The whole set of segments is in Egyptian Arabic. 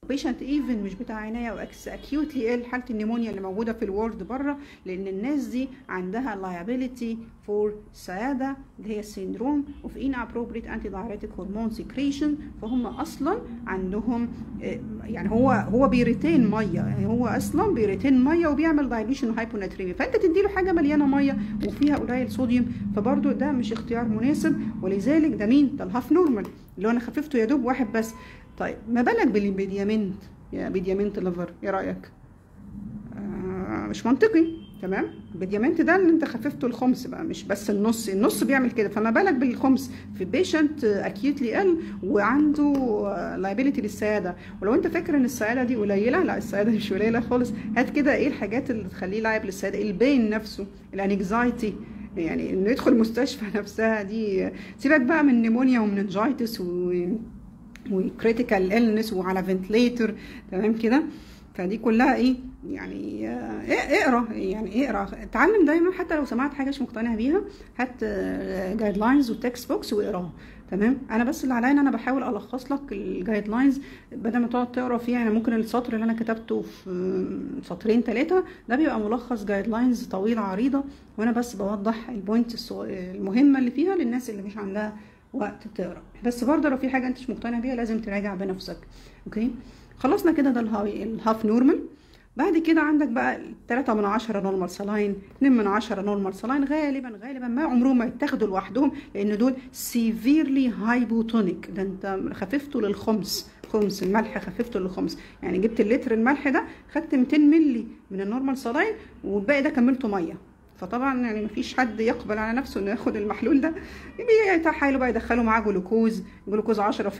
بيشنت ايفن مش بتاع عنايه او اكيوتلي ال حاله النيمونيا اللي موجوده في الورد بره لان الناس دي عندها liability فور سياده اللي هي السيندروم اوف inappropriate anti diuretic hormone secretion فهم اصلا عندهم يعني هو هو بيريتين ميه يعني هو اصلا بيريتين ميه وبيعمل دايليشن وهايبوناتريميا فانت تدي له حاجه مليانه ميه وفيها قليل صوديوم فبرضه ده مش اختيار مناسب ولذلك ده مين ده الهاف نورمال اللي هو انا خففته يا دوب واحد بس طيب ما بالك بالبيديامنت يا بيديامنت ليفر ايه رايك آه مش منطقي تمام البيديامنت ده اللي انت خففته الخمس بقى مش بس النص النص بيعمل كده فما بالك بالخمس في بيشنت اكيوتلي ال وعنده لايبيليتي للسياده ولو انت فاكر ان السياده دي قليله لا السياده مش قليله خالص هات كده ايه الحاجات اللي تخليه لايب للسياده البين نفسه الانكزايتي يعني انه يدخل مستشفى نفسها دي سيبك بقى من نيمونيا ومننجايتس و وكريتيكال النس وعلى فنتليتر تمام كده فدي كلها ايه يعني اقرا يعني اقرا اتعلم دايما حتى لو سمعت حاجه مش مقتنع بيها هات جايد لاينز وتكست بوكس واقراها تمام انا بس اللي عليا ان انا بحاول الخص لك الجايد لاينز بدل ما تقعد تقرا فيها يعني ممكن السطر اللي انا كتبته في سطرين ثلاثه ده بيبقى ملخص جايد لاينز طويله عريضه وانا بس بوضح البوينت المهمه اللي فيها للناس اللي مش عندها وقت تقرا بس برضه لو في حاجه انت مش مقتنع بيها لازم تراجع بنفسك اوكي خلصنا كده ده الهاي الهاف نورمال بعد كده عندك بقى 3 من 10 نورمال سلاين 2 من 10 نورمال سلاين غالبا غالبا ما عمرهم ما يتاخدوا لوحدهم لان دول سيفيرلي هايبوتونيك ده انت خففته للخمس خمس الملح خففته للخمس يعني جبت اللتر الملح ده خدت 200 مللي من النورمال سلاين والباقي ده كملته ميه فطبعا يعني مفيش حد يقبل على نفسه انه ياخد المحلول ده يتحايلوا بقى يدخلوا معاه جلوكوز جلوكوز 10%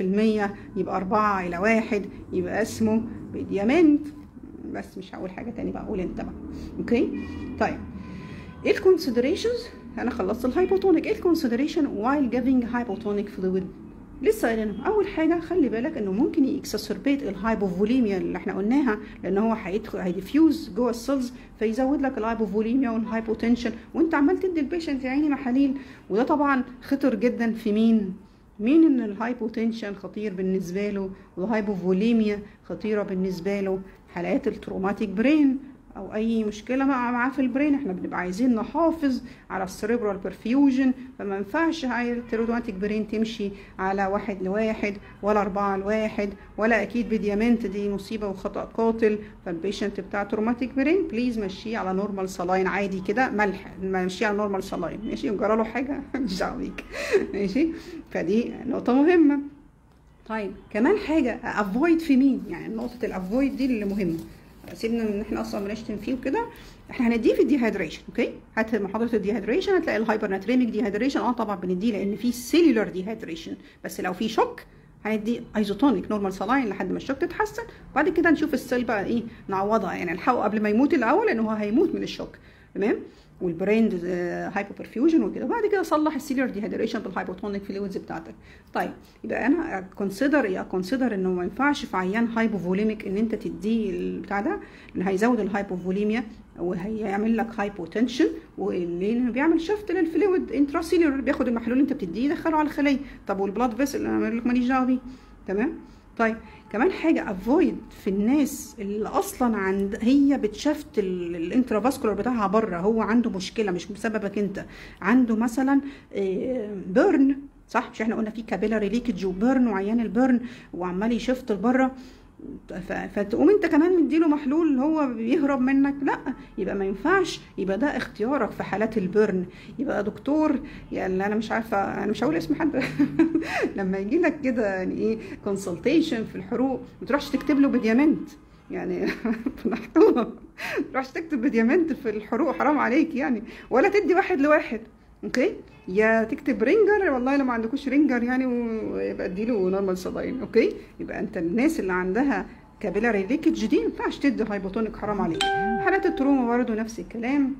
يبقى 4 الى 1 يبقى اسمه بيديامنت بس مش هقول حاجه تاني بقى قول انت بقى اوكي طيب ايه الكونسيدريشنز انا خلصت الهايبوتونيك ايه الكونسيدريشن وايل جيفينج هايبوتونيك فلويد لسه قايلين اول حاجه خلي بالك انه ممكن يكسسربيت الهايبوفوليميا اللي احنا قلناها لان هو هيدخل هيديفيوز جوه السيلز فيزود لك الهايبوفوليميا والهايبوتنشن وانت عمال تدي البيشنت يا عيني محاليل وده طبعا خطر جدا في مين مين ان الهايبوتنشن خطير بالنسبه له والهايبوفوليميا خطيره بالنسبه له حالات التروماتيك برين او اي مشكله مع معاه في البرين احنا بنبقى عايزين نحافظ على السريبرال برفيوجن فما ينفعش هاي التروماتيك برين تمشي على واحد لواحد ولا اربعة لواحد ولا اكيد بديامنت دي مصيبه وخطا قاتل فالبيشنت بتاع تروماتيك برين بليز مشيه على نورمال سلاين عادي كده ملح مشيه على نورمال سلاين ماشي وجرى له حاجه مش دعوه بيك ماشي فدي نقطه مهمه طيب كمان حاجه افويد في مين يعني نقطه الافويد دي اللي مهمه سيبنا ان احنا اصلا بنشتم فيه وكده احنا هنديه في الديهايدريشن اوكي هات محاضره الديهايدريشن هتلاقي الهايبر ناتريميك ديهايدريشن اه طبعا بنديه لان في سيلولار ديهايدريشن بس لو في شوك هندي ايزوتونيك نورمال سلاين لحد ما الشوك تتحسن وبعد كده نشوف السيل بقى ايه نعوضها يعني نلحقه قبل ما يموت الاول لان هو هيموت من الشوك تمام والبرين هايبو برفيوجن وكده وبعد كده صلح السيلر ديهيدريشن بالهايبوتونيك فلويدز بتاعتك طيب يبقى انا كونسيدر يا كونسيدر انه ما ينفعش في عيان هايبوفوليميك ان انت تديه البتاع ده ان هيزود الهايبوفوليميا وهيعمل لك هايبوتنشن ولان بيعمل شفت للفلويد انتراسيلر بياخد المحلول اللي انت بتديه يدخله على الخليه طب والبلاد فيسل انا لك ماليش دعوه بيه تمام طيب كمان حاجه افويد في الناس اللي اصلا عند هي بتشفت الانترافاسكولار بتاعها بره هو عنده مشكله مش بسببك انت عنده مثلا بيرن صح مش احنا قلنا في كابيلاري ليكج وبيرن وعيان البيرن وعمال يشفت لبره فتقوم انت كمان مديله محلول هو بيهرب منك لا يبقى ما ينفعش يبقى ده اختيارك في حالات البرن يبقى دكتور يعني انا مش عارفه انا مش هقول اسم حد لما يجي لك كده يعني ايه كونسلتيشن في الحروق ما تروحش تكتب له بديامنت يعني محتوى ما تروحش تكتب بديامنت في الحروق حرام عليك يعني ولا تدي واحد لواحد اوكي يا تكتب رينجر والله لو ما عندكوش رينجر يعني ويبقى اديله نورمال سلاين اوكي يبقى انت الناس اللي عندها كابيلاري ليكج دي ما ينفعش تدي هايبوتونيك حرام عليك حالات التروما برضه نفس الكلام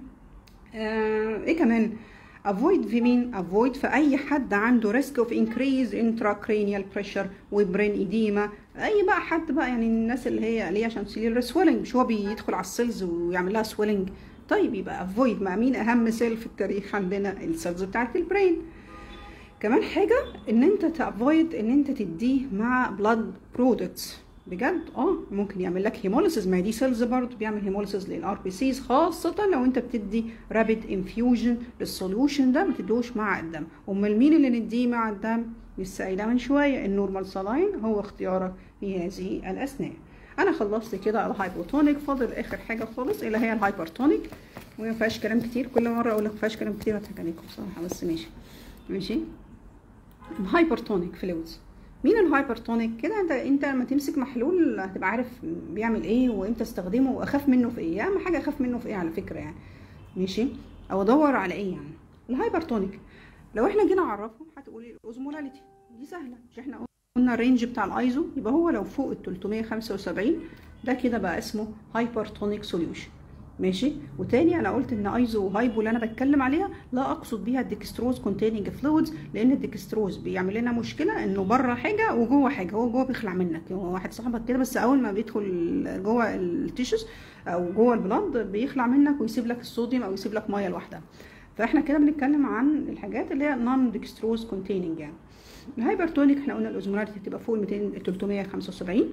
آه ايه كمان افويد في مين افويد في اي حد عنده ريسك اوف انكريز انتراكرينيال بريشر وبرين ايديما اي بقى حد بقى يعني الناس اللي هي ليه عشان سيلر سويلنج مش هو بيدخل على السيلز ويعمل لها سويلنج طيب يبقى افويد مع مين اهم سيل في التاريخ عندنا السيلز بتاعت البرين كمان حاجه ان انت تافويد ان انت تديه مع بلاد برودكتس بجد اه ممكن يعمل لك هيموليسيس ما هي دي سيلز برضه بيعمل هيموليسيس للار بي سيز خاصه لو انت بتدي رابيد انفيوجن للسوليوشن ده ما تدوش مع الدم امال مين اللي نديه مع الدم لسه قايله من شويه النورمال سلاين هو اختيارك في هذه الاثناء انا خلصت كده الهايبوتونيك فاضل اخر حاجه خالص اللي هي الهايبرتونيك وما فيهاش كلام كتير كل مره اقول لك ما فيهاش كلام كتير هضحك عليكم بصراحه بس ماشي ماشي الهايبرتونيك فلويدز مين الهايبرتونيك كده انت انت لما تمسك محلول هتبقى عارف بيعمل ايه وامتى استخدمه واخاف منه في ايه اهم حاجه اخاف منه في ايه على فكره يعني ماشي او ادور على ايه يعني الهايبرتونيك لو احنا جينا نعرفهم هتقولي الاوزمولاليتي دي سهله مش احنا قلنا الرينج بتاع الايزو يبقى هو لو فوق ال 375 ده كده بقى اسمه هايبرتونيك سوليوشن ماشي وتاني انا قلت ان ايزو وهايبو اللي انا بتكلم عليها لا اقصد بيها الديكستروز كونتيننج فلويدز لان الديكستروز بيعمل لنا مشكله انه بره حاجه وجوه حاجه هو جوه بيخلع منك هو واحد صاحبك كده بس اول ما بيدخل جوه التيشوز او جوه البلاد بيخلع منك ويسيب لك الصوديوم او يسيب لك ميه لوحدها فاحنا كده بنتكلم عن الحاجات اللي هي نون ديكستروز كونتيننج يعني الهايبرتونيك احنا قلنا الاوزمولاريتي هتبقى فوق ال 200 375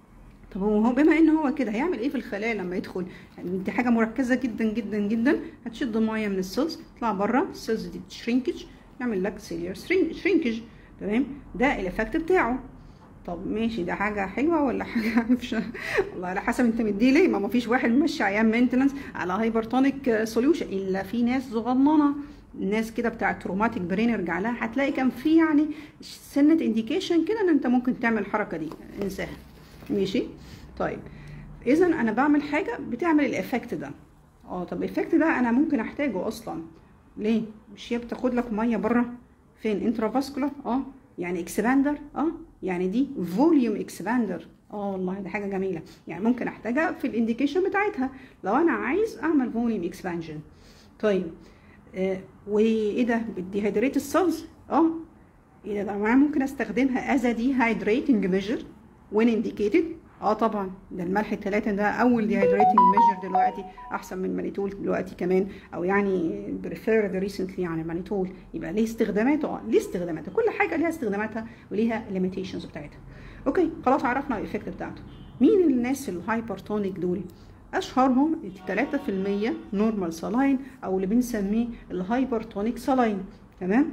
طب هو بما ان هو كده هيعمل ايه في الخلايا لما يدخل يعني دي حاجه مركزه جدا جدا جدا هتشد ميه من السيلز تطلع بره السيلز دي تشرينكج يعمل لك سيلير شرينكج تمام ده الايفكت بتاعه طب ماشي ده حاجه حلوه ولا حاجه وحشه والله على حسب انت مديه ليه ما فيش واحد ماشي عيان مينتنس على هايبرتونيك سوليوشن الا في ناس صغننه الناس كده بتاع تروماتيك برين ارجع لها هتلاقي كان في يعني سنه انديكيشن كده ان انت ممكن تعمل الحركه دي انساها ماشي طيب اذا انا بعمل حاجه بتعمل الايفكت ده اه طب الايفكت ده انا ممكن احتاجه اصلا ليه مش هي بتاخد لك ميه بره فين انترافاسكولار اه يعني اكسباندر اه يعني دي فوليوم اكسباندر اه والله دي حاجه جميله يعني ممكن احتاجها في الانديكيشن بتاعتها لو انا عايز اعمل فوليوم اكسبانجن طيب آه وايه ده بالديهيدريت السيلز اه ايه ده ده ممكن استخدمها از دي هايدريتنج ميجر وين انديكيتد اه طبعا ده الملح الثلاثه ده اول ديهايدريتنج ميجر دلوقتي احسن من مانيتول دلوقتي كمان او يعني بريفيرد ريسنتلي عن المانيتول يبقى ليه استخداماته اه ليه استخداماته كل حاجه ليها استخداماتها وليها ليميتيشنز بتاعتها اوكي خلاص عرفنا الايفكت بتاعته مين الناس الهايبرتونيك دول اشهرهم 3% نورمال سلاين او اللي بنسميه الهايبرتونيك سلاين تمام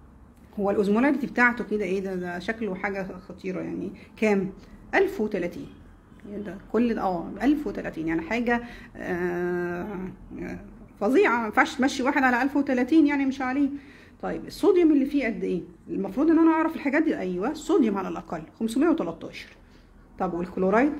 هو الاوزمولاريتي بتاعته كده ايه ده, ده شكله حاجه خطيره يعني كام 1030 يعني ده كل اه 1030 يعني حاجه آه فظيعه ما ينفعش تمشي واحد على 1030 يعني مش عليه طيب الصوديوم اللي فيه قد ايه المفروض ان انا اعرف الحاجات دي ايوه الصوديوم على الاقل 513 طب والكلورايد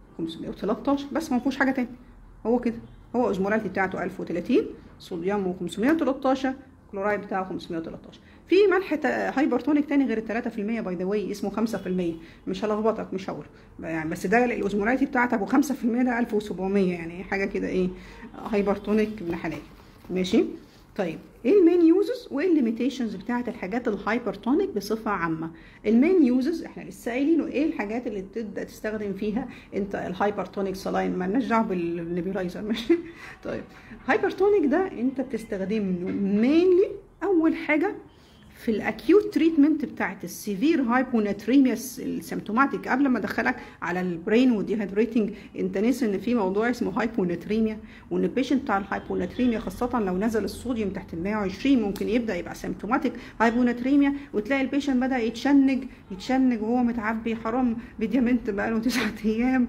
513 بس ما فيهوش حاجه تاني هو كده هو اوزمولاريتي بتاعته 1030 صوديوم 513 الكلورايد بتاعه 513 في ملح هايبرتونيك تاني غير ال 3% باي ذا واي اسمه 5% مش هلخبطك مش هقول يعني بس ده الاوزمولاريتي بتاعتك ابو 5% ده 1700 يعني حاجه كده ايه هايبرتونيك ابن حلال ماشي طيب ايه المين يوزز وايه الليميتيشنز بتاعت الحاجات الهايبرتونيك بصفه عامه المين يوزز احنا لسه قايلينه ايه الحاجات اللي تبدا تستخدم فيها انت الهايبرتونيك سلاين مالناش دعوه بالنيبيولايزر ماشي طيب هايبرتونيك ده انت بتستخدمه مينلي اول حاجه في الاكيوت تريتمنت بتاعت السيفير هايبوناتريميا السيمتوماتيك قبل ما ادخلك على البرين وديهايدريتنج انت ناسي ان في موضوع اسمه هايبوناتريميا وان البيشنت بتاع الهايبوناتريميا خاصه لو نزل الصوديوم تحت ال 120 ممكن يبدا يبقى سيمتوماتيك هايبوناتريميا وتلاقي البيشنت بدا يتشنج يتشنج وهو متعبي حرام بديامنت بقاله تسعة ايام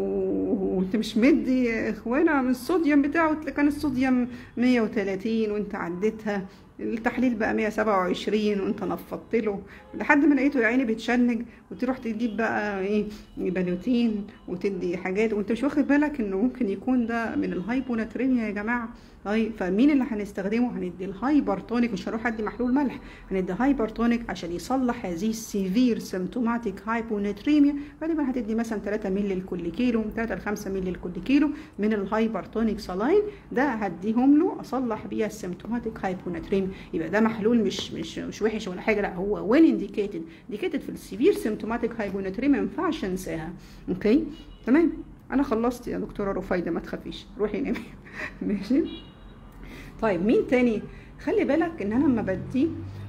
وانت مش مدي اخوانا من الصوديوم بتاعه كان الصوديوم 130 وانت عديتها التحليل بقى 127 وانت نفضت له لحد ما لقيته يا عيني بيتشنج وتروح تجيب بقى ايه بنوتين وتدي حاجات وانت مش واخد بالك انه ممكن يكون ده من الهايبوناتريميا يا جماعه طيب فمين اللي هنستخدمه هندي الهايبرتونيك مش هروح ادي محلول ملح هندي هايبرتونيك عشان يصلح هذه السيفير سيمتوماتيك هايبوناتريميا غالبا هتدي مثلا 3 مللي لكل كيلو 3 ل 5 مللي لكل كيلو من الهايبرتونيك سلاين ده هديهم له اصلح بيها السيمتوماتيك هايبوناتريميا يبقى ده محلول مش مش مش وحش ولا حاجه لا هو وين انديكيتد انديكيتد في السيفير سيمتوماتيك هايبوناتريميا ما ينفعش انساها اوكي تمام انا خلصت يا دكتوره رفايده ما تخافيش روحي نامي ماشي طيب مين تاني خلي بالك ان انا لما بدي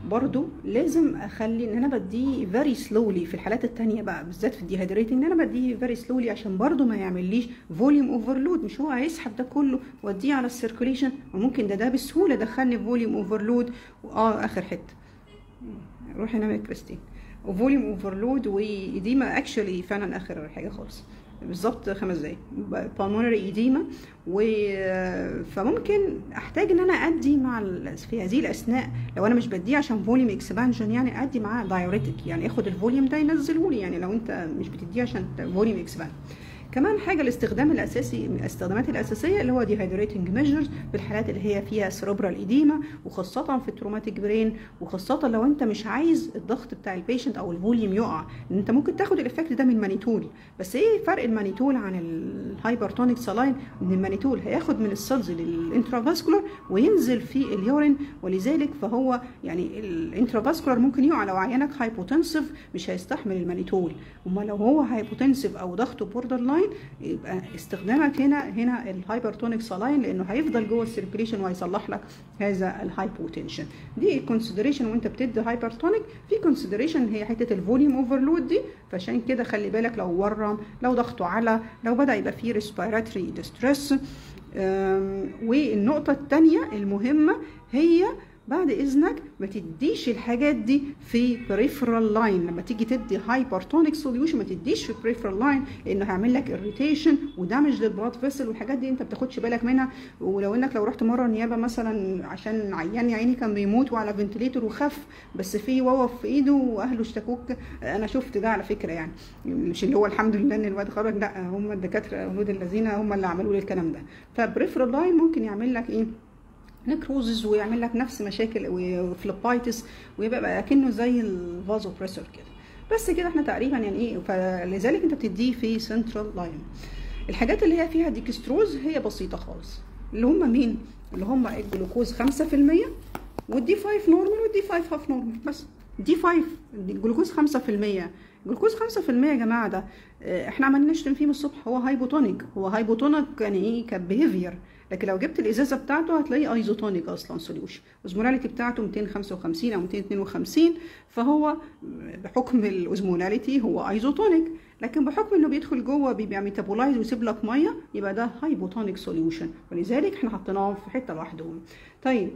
برضو لازم اخلي ان انا بديه فيري سلولي في الحالات التانية بقى بالذات في الديهيدريتنج ان انا بديه فيري سلولي عشان برضو ما يعمليش فوليوم اوفرلود مش هو هيسحب ده كله واديه على السيركوليشن وممكن ده ده بسهوله دخلني فوليوم اوفرلود اه اخر حته روحي نامي يا كريستين وفوليوم اوفرلود وايديما اكشولي فعلا اخر حاجه خالص بالظبط خمس دقايق بالمونري ايديما و فممكن احتاج ان انا ادي مع ال... في هذه الاثناء لو انا مش بديه عشان فوليوم اكسبانشن يعني ادي معاه دايوريتك يعني اخد الفوليوم ده ينزله لي يعني لو انت مش بتديه عشان فوليوم اكسبانشن كمان حاجه الاستخدام الاساسي من الاستخدامات الاساسيه اللي هو ديهايدريتنج ميجرز في الحالات اللي هي فيها سيربرال ايديما وخاصه في التروماتيك برين وخاصه لو انت مش عايز الضغط بتاع البيشنت او الفوليوم يقع لان انت ممكن تاخد الايفكت ده من مانيتول بس ايه فرق المانيتول عن الهايبرتونيك سلاين ان المانيتول هياخد من السلز للانترافاسكولار وينزل في اليورين ولذلك فهو يعني الانترافاسكولار ممكن يقع لو عيانك هايبوتنسيف مش هيستحمل المانيتول امال لو هو هايبوتنسيف او ضغطه بوردر لاين يبقى استخدامك هنا هنا الهايبرتونيك سلاين لانه هيفضل جوه السيركيليشن وهيصلح لك هذا الهايبوتنشن دي الكونسيدريشن وانت بتدي هايبرتونيك في كونسيدريشن هي حته الفوليوم اوفرلود دي فعشان كده خلي بالك لو ورم لو ضغطه على لو بدا يبقى فيه ريسبيراتوري ديستريس والنقطه الثانيه المهمه هي بعد اذنك ما تديش الحاجات دي في بريفرال لاين لما تيجي تدي هايبرتونيك سوليوشن ما تديش في بريفرال لاين لانه هيعمل لك اريتيشن ودامج للبلاد فيسل والحاجات دي انت ما بتاخدش بالك منها ولو انك لو رحت مره نيابه مثلا عشان عيان يا عيني كان بيموت وعلى فنتليتور وخف بس في وقف في ايده واهله اشتكوك انا شفت ده على فكره يعني مش اللي هو الحمد لله ان الواد خرج لا هم الدكاتره اولاد الذين هم اللي عملوا لي الكلام ده فبريفرال لاين ممكن يعمل لك ايه نكروزز ويعمل لك نفس مشاكل وفلوبايتس ويبقى اكنه زي الفازو بريسور كده بس كده احنا تقريبا يعني ايه فلذلك انت بتديه في سنترال لاين الحاجات اللي هي فيها ديكستروز هي بسيطه خالص اللي هم مين اللي هم الجلوكوز 5% والدي 5 نورمال والدي 5 هاف نورمال بس دي 5 الجلوكوز 5% جلوكوز 5% يا جماعه ده احنا عمالين نشتم فيه من الصبح هو هايبوتونيك هو هايبوتونيك يعني ايه كبيهيفير لكن لو جبت الازازه بتاعته هتلاقيه ايزوتونيك اصلا سوليوشن اوزمولاليتي بتاعته 255 او 252 فهو بحكم الاوزمولاليتي هو ايزوتونيك لكن بحكم انه بيدخل جوه بيبقى ميتابولايز ويسيب لك ميه يبقى ده هايبوتونيك سوليوشن ولذلك احنا حطيناه في حته لوحدهم طيب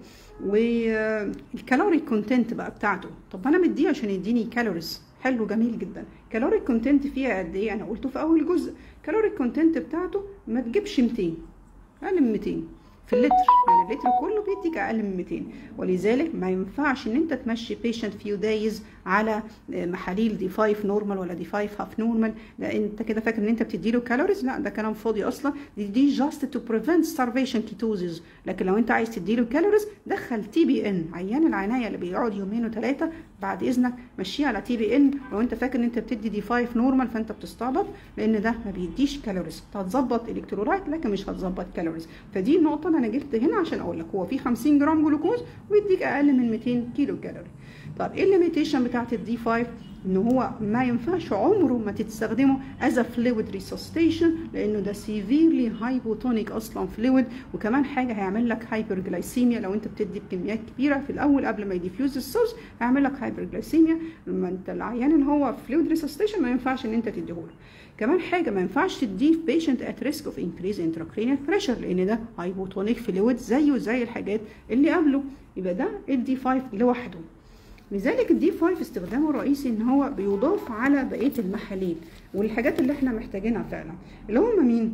والكالوري كونتنت بقى بتاعته طب انا مديه عشان يديني كالوريز حلو جميل جدا كالوري كونتنت فيها قد ايه انا قلته في اول جزء كالوري كونتنت بتاعته ما تجيبش 200 اقل من 200 في اللتر يعني اللتر كله بيديك اقل من 200 ولذلك ما ينفعش ان انت تمشي بيشنت فيو دايز على محاليل دي 5 نورمال ولا دي 5 هاف نورمال لا انت كده فاكر ان انت بتدي له كالوريز لا ده كلام فاضي اصلا دي دي جاست تو بريفنت ستارفيشن كيتوزيز لكن لو انت عايز تدي له كالوريز دخل تي بي ان عيان العنايه اللي بيقعد يومين وثلاثه بعد اذنك مشيه على تي بي ان لو انت فاكر ان انت بتدي دي 5 نورمال فانت بتستعبط لان ده ما بيديش كالوريز هتظبط الكترولايت لكن مش هتظبط كالوريز فدي النقطه انا جبت هنا عشان اقول لك هو في 50 جرام جلوكوز ويديك اقل من 200 كيلو كالوري طب ايه الليميتيشن بتاعت الدي 5 ان هو ما ينفعش عمره ما تستخدمه از فلويد ريسوستيشن لانه ده سيفيرلي هايبوتونيك اصلا فلويد وكمان حاجه هيعمل لك هايبرجلايسيميا لو انت بتدي بكميات كبيره في الاول قبل ما يديفيوز السورس هيعمل لك هايبرجلايسيميا لما انت العيان اللي هو فلويد ريسوستيشن ما ينفعش ان انت تديهوله كمان حاجه ما ينفعش تديه في بيشنت ات ريسك اوف انكريز انتراكرينيال بريشر لان ده هايبوتونيك فلويد زيه زي الحاجات اللي قبله يبقى ده الدي 5 لوحده لذلك الدي 5 استخدامه الرئيسي ان هو بيضاف على بقيه المحاليل والحاجات اللي احنا محتاجينها فعلا اللي هم مين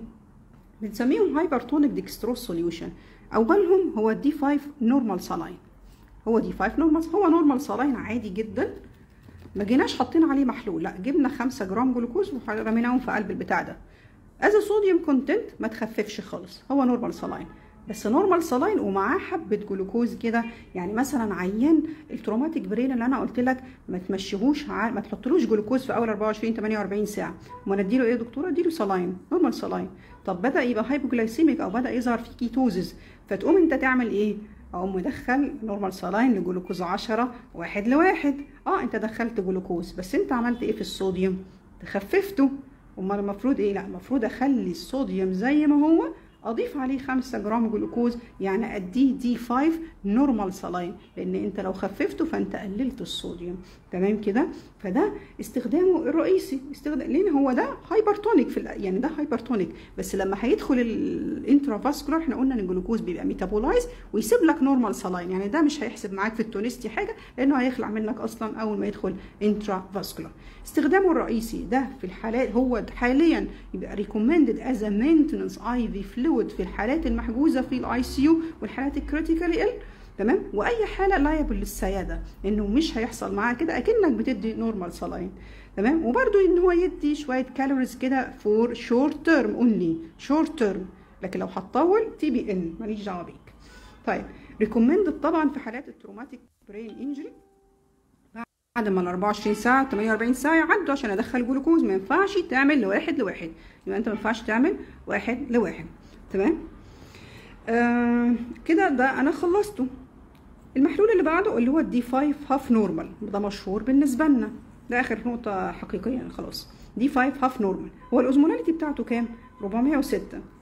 بنسميهم هايبرتونيك ديكستروز سوليوشن اولهم هو الدي 5 نورمال سالاين هو دي 5 نورمال هو نورمال سالاين عادي جدا ما جيناش حاطين عليه محلول لا جبنا 5 جرام جلوكوز ورميناهم في قلب البتاع ده از صوديوم كونتنت ما تخففش خالص هو نورمال سالاين بس نورمال سلاين ومعاه حبه جلوكوز كده يعني مثلا عيان التروماتيك برين اللي انا قلت لك ما تمشيهوش ع... ما تحطلوش جلوكوز في اول 24 48 ساعه امال اديله ايه يا دكتوره اديله سلاين نورمال سلاين طب بدا يبقى هايبوجلايسيميك او بدا يظهر فيه كيتوزز فتقوم انت تعمل ايه اقوم مدخل نورمال سلاين لجلوكوز 10 واحد لواحد اه انت دخلت جلوكوز بس انت عملت ايه في الصوديوم تخففته امال المفروض ايه لا المفروض اخلي الصوديوم زي ما هو اضيف عليه 5 جرام جلوكوز يعني اديه دي 5 نورمال سلاين لان انت لو خففته فانت قللت الصوديوم تمام كده فده استخدامه الرئيسي استخدام لان هو ده هايبرتونيك في يعني ده هايبرتونيك بس لما هيدخل الانترافاسكولار احنا قلنا ان الجلوكوز بيبقى ميتابولايز ويسيب لك نورمال سلاين يعني ده مش هيحسب معاك في التونستي حاجه لانه هيخلع منك اصلا اول ما يدخل انترافاسكولار استخدامه الرئيسي ده في الحالات هو حاليا يبقى ريكومندد از ا مينتنس اي في فلويد في الحالات المحجوزه في الاي سي يو والحالات الكريتيكالي ال تمام واي حاله لايبل للسياده انه مش هيحصل معاه كده اكنك بتدي نورمال سلاين تمام وبرده ان هو يدي شويه كالوريز كده فور شورت تيرم اونلي شورت تيرم لكن لو هتطول تي بي ان ماليش دعوه بيك طيب ريكومندد طبعا في حالات التروماتيك برين انجري بعد ما ال 24 ساعه 48 ساعه يعدوا عشان ادخل جلوكوز ما ينفعش تعمل لواحد لواحد يبقى انت ما ينفعش تعمل واحد لواحد تمام آه كده ده انا خلصته المحلول اللي بعده اللي هو الدي 5 هاف نورمال ده مشهور بالنسبه لنا ده اخر نقطه حقيقيه خلاص دي 5 هاف نورمال هو الاوزمولاريتي بتاعته كام 406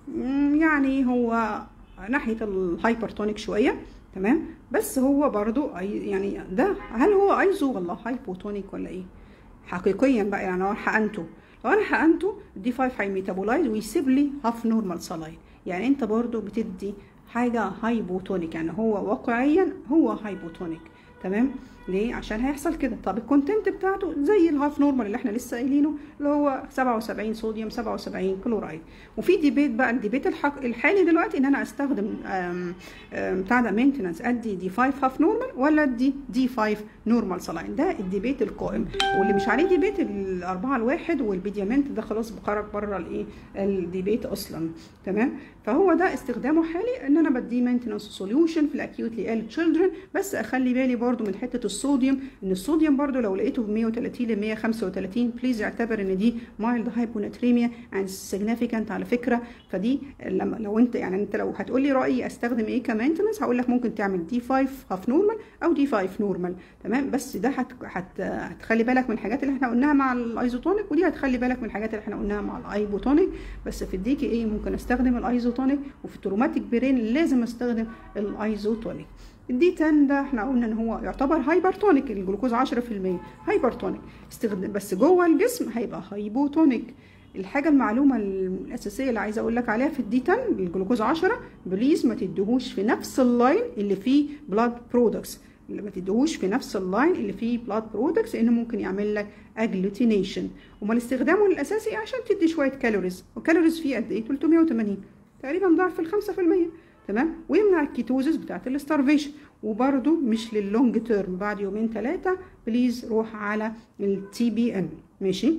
يعني هو ناحيه الهايبرتونيك شويه تمام بس هو برضو يعني ده هل هو ايزو ولا هايبوتونيك ولا ايه حقيقيا بقى يعني لو حقنته لو انا حقنته دي 5 هيميتابولايز ويسيب لي هاف نورمال سلاين يعني انت برضو بتدي حاجه هايبوتونيك يعني هو واقعيا هو هايبوتونيك تمام ليه عشان هيحصل كده طب الكونتنت بتاعته زي الهاف نورمال اللي احنا لسه قايلينه اللي هو 77 صوديوم 77 كلورايد وفي ديبيت بقى الديبيت الحق الحالي دلوقتي ان انا استخدم آم آم بتاع ده مينتنس ادي دي 5 هاف نورمال ولا ادي دي 5 نورمال سلاين ده الديبيت القائم واللي مش عليه ديبيت الاربعه الواحد والبيديامنت ده خلاص خرج بره الايه الديبيت اصلا تمام فهو ده استخدامه حالي ان انا بديه مينتنس سوليوشن في الاكيوتلي ال تشيلدرن بس اخلي بالي برده من حته الصوديوم ان الصوديوم برده لو لقيته ب 130 ل 135 بليز اعتبر ان دي مايلد هايبوناتريميا اند سيجنيفيكانت على فكره فدي لما لو انت يعني انت لو هتقول لي رايي استخدم ايه كمينتنس هقول لك ممكن تعمل دي 5 هاف نورمال او دي 5 نورمال تمام بس ده هت... هت... هتخلي بالك من الحاجات اللي احنا قلناها مع الايزوتونيك ودي هتخلي بالك من الحاجات اللي احنا قلناها مع الايبوتونيك بس في الديكي ايه ممكن استخدم الايزوتونيك وفي التروماتيك برين لازم استخدم الايزوتونيك الدي 10 ده احنا قلنا ان هو يعتبر هايبرتونيك الجلوكوز 10% هايبرتونيك استخدم بس جوه الجسم هيبقى هايبوتونيك الحاجه المعلومه الاساسيه اللي عايزه اقول لك عليها في الدي 10 الجلوكوز 10 بليز ما تديهوش في نفس اللاين اللي فيه بلاد برودكتس اللي ما تديهوش في نفس اللاين اللي فيه بلاد برودكتس لانه ممكن يعمل لك اجلوتينيشن امال استخدامه الاساسي عشان تدي شويه كالوريز والكالوريز فيه قد ايه 380 تقريبا ضعف ال 5% تمام ويمنع الكيتوزس بتاعت الستارفيشن وبرده مش لللونج تيرم بعد يومين ثلاثه بليز روح على التي بي ان ماشي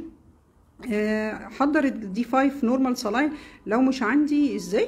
آه حضر الدي 5 نورمال سلاين لو مش عندي ازاي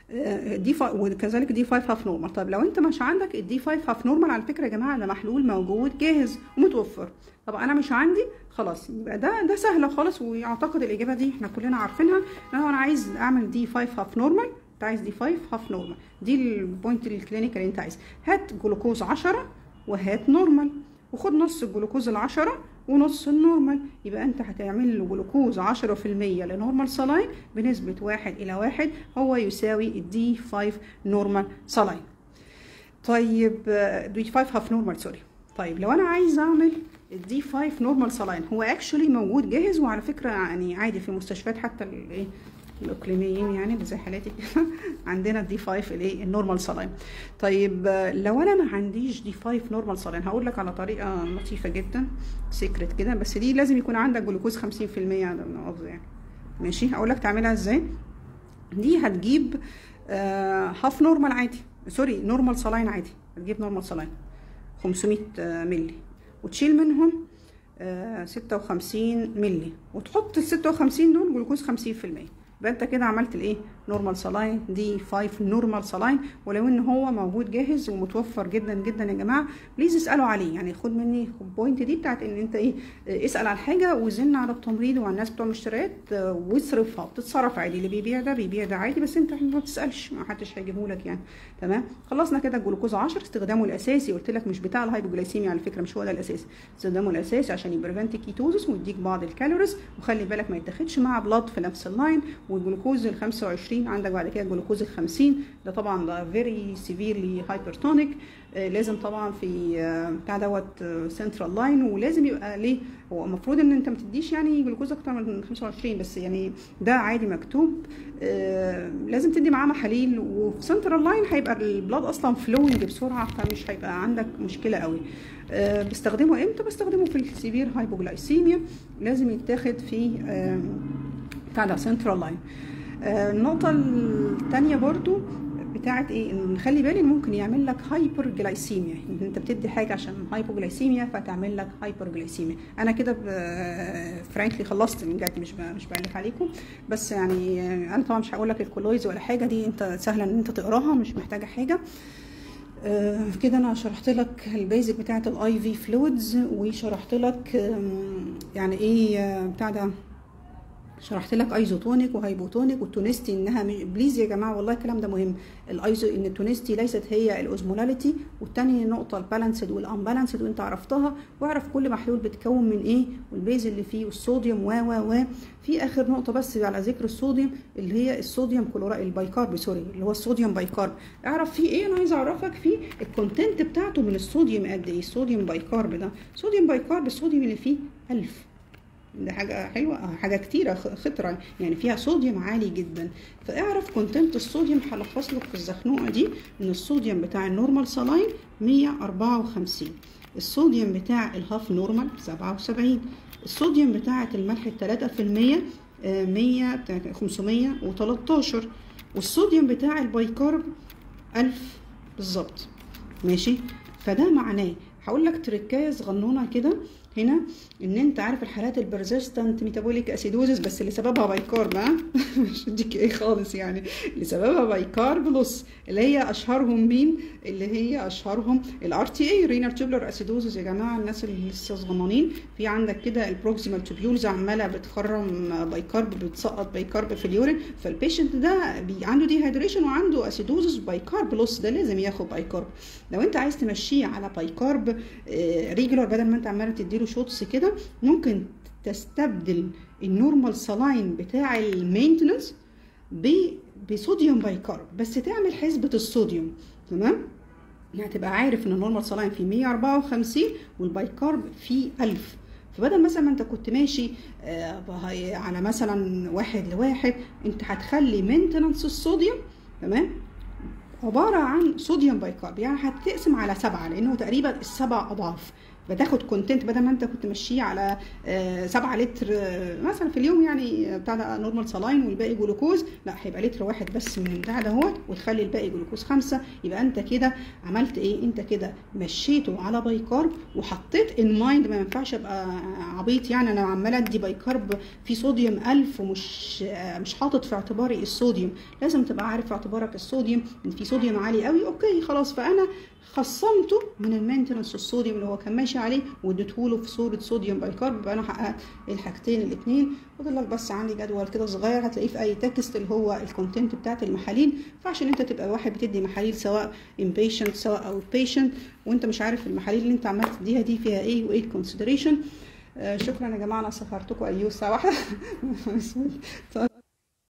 دي فا وكذلك دي 5 هاف نورمال طب لو انت مش عندك الدي 5 هاف نورمال على فكره يا جماعه ده محلول موجود جاهز ومتوفر طب انا مش عندي خلاص يبقى ده ده سهله خالص واعتقد الاجابه دي احنا كلنا عارفينها ان انا عايز اعمل دي 5 هاف نورمال انت عايز دي 5 هاف نورمال دي البوينت الكلينيكال اللي انت عايز هات جلوكوز 10 وهات نورمال وخد نص الجلوكوز ال10 ونص النورمال يبقى انت هتعمل له جلوكوز 10% لنورمال سلاين بنسبة واحد إلى واحد هو يساوي الدي 5 نورمال سلاين طيب دي 5 هاف نورمال سوري طيب لو انا عايز اعمل الدي 5 نورمال سلاين هو اكشولي موجود جاهز وعلى فكره يعني عادي في مستشفيات حتى الايه الاقليميين يعني اللي زي حالاتي كده عندنا الدي 5 الايه النورمال سلاين طيب لو انا ما عنديش دي 5 نورمال سلاين هقول لك على طريقه لطيفه جدا سيكريت كده بس دي لازم يكون عندك جلوكوز 50% على مؤاخذه يعني ماشي هقول لك تعملها ازاي دي هتجيب آه هاف نورمال عادي سوري نورمال سلاين عادي هتجيب نورمال سلاين 500 مللي وتشيل منهم آه 56 مللي وتحط ال 56 دول جلوكوز 50% يبقى انت كده عملت الايه نورمال سلاين دي 5 نورمال سلاين ولو ان هو موجود جاهز ومتوفر جدا جدا يا جماعه بليز اسالوا عليه يعني خد مني البوينت دي بتاعت ان انت ايه اسال على الحاجه وزن على التمريض وعلى الناس بتوع المشتريات واصرفها بتتصرف عادي اللي بيبيع ده بيبيع ده عادي بس انت ما تسالش ما حدش هيجيبه لك يعني تمام خلصنا كده الجلوكوز 10 استخدامه الاساسي قلت لك مش بتاع الهايبوجلايسيميا على فكره مش هو ده الاساسي استخدامه الاساسي عشان يبريفنت كيتوزس ويديك بعض الكالوريز وخلي بالك ما يتاخدش مع بلاد في نفس اللاين والجلوكوز ال 25 25 عندك بعد كده الجلوكوز ال 50 ده طبعا ده فيري سيفيرلي هايبرتونيك لازم طبعا في آه، بتاع دوت سنترال لاين ولازم يبقى ليه هو المفروض ان انت ما تديش يعني جلوكوز اكتر من 25 بس يعني ده عادي مكتوب آه، لازم تدي معاه محاليل وفي سنترال لاين هيبقى البلاد اصلا فلوينج بسرعه فمش هيبقى عندك مشكله قوي آه، بستخدمه امتى بستخدمه في السيفير هايبوجلايسيميا لازم يتاخد في آه، بتاع ده سنترال لاين النقطة التانية برضو بتاعت ايه ان خلي بالي إن ممكن يعمل لك هايبر جلايسيميا ان انت بتدي حاجه عشان هايبوجلايسيميا فتعمل لك هايبر جلايسيميا انا كده فرانكلي خلصت من جد مش ب- مش بألف عليكم بس يعني آه، انا طبعا مش هقول لك الكولويز ولا حاجه دي انت سهله ان انت تقراها مش محتاجه حاجه آه، كده انا شرحت لك البيزك بتاعه الاي في فلويدز وشرحت لك آم، يعني ايه آه، بتاع ده شرحت لك ايزوتونيك وهايبوتونيك والتونستي انها مش بليز يا جماعه والله الكلام ده مهم الايزو ان التونستي ليست هي الاوزمولاليتي والتاني نقطه البالانسد والانبالانسد وانت عرفتها واعرف كل محلول بيتكون من ايه والبيز اللي فيه والصوديوم و و و في اخر نقطه بس على ذكر الصوديوم اللي هي الصوديوم كلورايد البايكارب سوري اللي هو الصوديوم بايكارب اعرف فيه ايه انا عايزه اعرفك فيه الكونتنت بتاعته من الصوديوم قد ايه الصوديوم بايكارب ده صوديوم بايكارب الصوديوم اللي فيه 1000 ده حاجة حلوة آه، حاجة كتيرة خ- خطرة يعني فيها صوديوم عالي جدا فاعرف كونتنت الصوديوم هلخص لك في الزخنوقة دي ان الصوديوم بتاع النورمال سلاين 154 الصوديوم بتاع الهاف نورمال 77 الصوديوم بتاعة الملح التلاتة في المية آه، 100 بتاع 513 والصوديوم بتاع البايكارب 1000 بالظبط ماشي فده معناه هقول لك تركايه صغنونه كده هنا ان انت عارف الحالات البرزيستنت ميتابوليك اسيدوزس بس اللي سببها بايكارب ها مش اديك ايه خالص يعني اللي سببها بايكارب لص اللي هي اشهرهم مين اللي هي اشهرهم الار تي اي رينال تيوبلر اسيدوزس يا جماعه الناس اللي لسه صغننين في عندك كده البروكسيمال تيوبيولز عماله بتخرم بايكارب بتسقط بايكارب في اليورين فالبيشنت ده بي عنده ديهايدريشن وعنده اسيدوزس بايكارب لص ده لازم ياخد بايكارب لو انت عايز تمشيه على بايكارب ريجولار بدل ما انت عماله تديله شوتس كده ممكن تستبدل النورمال سلاين بتاع المينتنس بصوديوم بايكارب بس تعمل حسبة الصوديوم تمام يعني تبقى عارف ان النورمال سلاين فيه 154 والبايكارب فيه 1000 فبدل مثلا ما انت كنت ماشي آه، بهي- على مثلا واحد لواحد انت هتخلي مينتنس الصوديوم تمام عبارة عن صوديوم بايكارب يعني هتقسم على سبعة لأنه تقريبا السبع أضعاف بتاخد كونتنت بدل ما انت كنت ماشيه على آه، سبعة لتر آه، مثلا في اليوم يعني بتاع ده نورمال سلاين والباقي جلوكوز لا هيبقى لتر واحد بس من البتاع ده هو وتخلي الباقي جلوكوز خمسة يبقى انت كده عملت ايه انت كده مشيته على بايكارب وحطيت ان مايند ما ينفعش ابقى عبيط يعني انا عماله ادي بايكارب في صوديوم 1000 ومش آه، مش حاطط في اعتباري الصوديوم لازم تبقى عارف في اعتبارك الصوديوم ان في صوديوم عالي قوي اوكي خلاص فانا خصمته من المينتنس الصوديوم اللي هو كان ماشي عليه واديته له في صوره صوديوم بايكارب يبقى انا حققت الحاجتين الاثنين فاضل لك بس عندي جدول كده صغير هتلاقيه في اي تكست اللي هو الكونتنت بتاعت المحاليل فعشان انت تبقى واحد بتدي محاليل سواء inpatient سواء اوت بيشنت وانت مش عارف المحاليل اللي انت عمال تديها دي فيها ايه وايه الكونسيدريشن شكرا يا جماعه انا سهرتكم ايوه الساعه واحدة